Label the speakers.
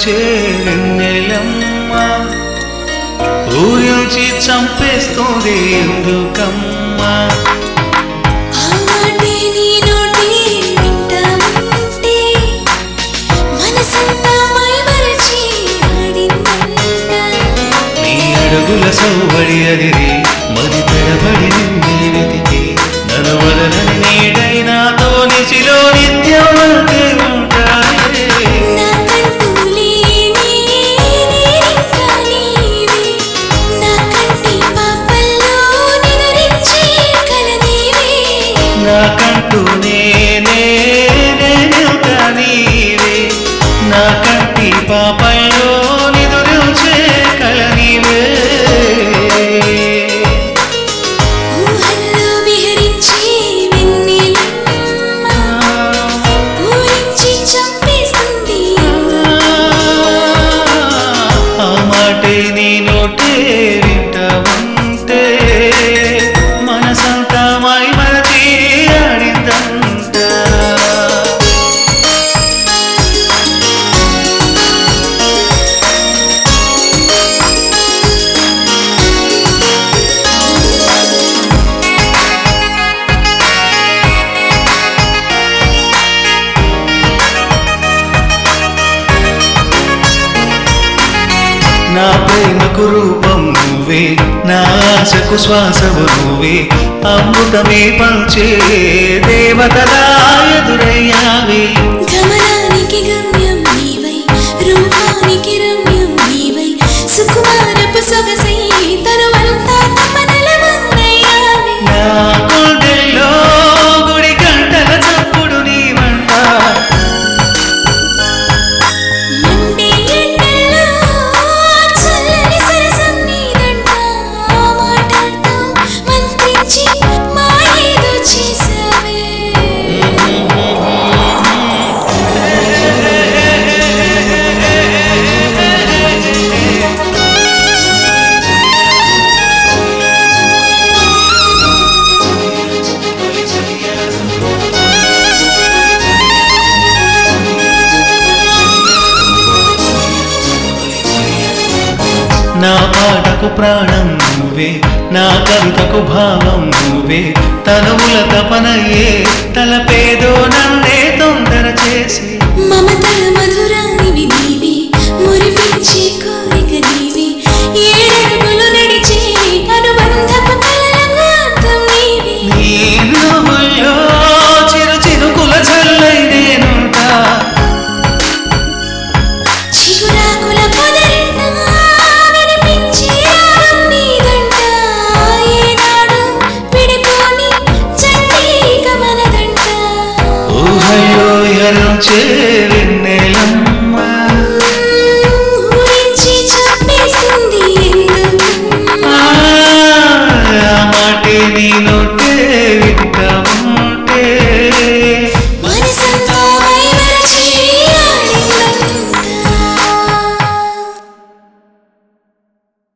Speaker 1: మరిచే వెన్నెలమ్మ ఊరించి చంపేస్తుంది ఎందుకమ్మా
Speaker 2: ఆ మాటే నీ నోటి వింటా ఉంటే మనసంతా మైమరచి ఆడిందంట
Speaker 1: నీ అడుగుల సౌబడి అదిరి మరి తడబడి నిన్నే వెతికి నన్ను వదలని నీడై నాతో నిచిలో నిత్యం అంతే ఉంటాయే
Speaker 2: నాకంటూ లేని నేనింకా నీవే నా కంటి పాపల్లో నిదురించే కల నీవే
Speaker 1: నాకంటూ నేనే నేనెంత నీవే నా కంటి పాపల్లో నిదురుచే కల నీవే
Speaker 2: ఊహల్లో విహరించే వెన్నెలమ్మ ఊరించి చంపేస్తుంది
Speaker 1: ఆ మాటే నీ నోటే వింట ఉంటే మనసంతా మై మరచి ఆడిందంతా నా ప్రేమకు రూపం నువ్వే నా ఆశకు శ్వాసవు నువ్వే అమృతమే పంచే దేవతలా ఎదురయ్యావే
Speaker 2: గమనానికి గమ్యం నీవై రూపానికి రమ్యం నీవై సుకుమారపు సొగసై తరువంతా తపనల వందయ్యావే
Speaker 1: నా గుండెల్లో గుడి గంటల చప్పుడు నీ వంట
Speaker 2: మండే ఎండల్లో చల్లని సరసం నీదంట ఆ మాటలతో మంత్రించి మాయేదో చేసావే
Speaker 1: నా పాటకు ప్రాణం నువ్వే నా కవితకు భావం నువ్వే తనువుల తపనయ్యే తలపేదో నన్నే తొందర చేసి
Speaker 2: మమతల మధురానివి నీవే మురిపించే కోరిక నీవే ఏడు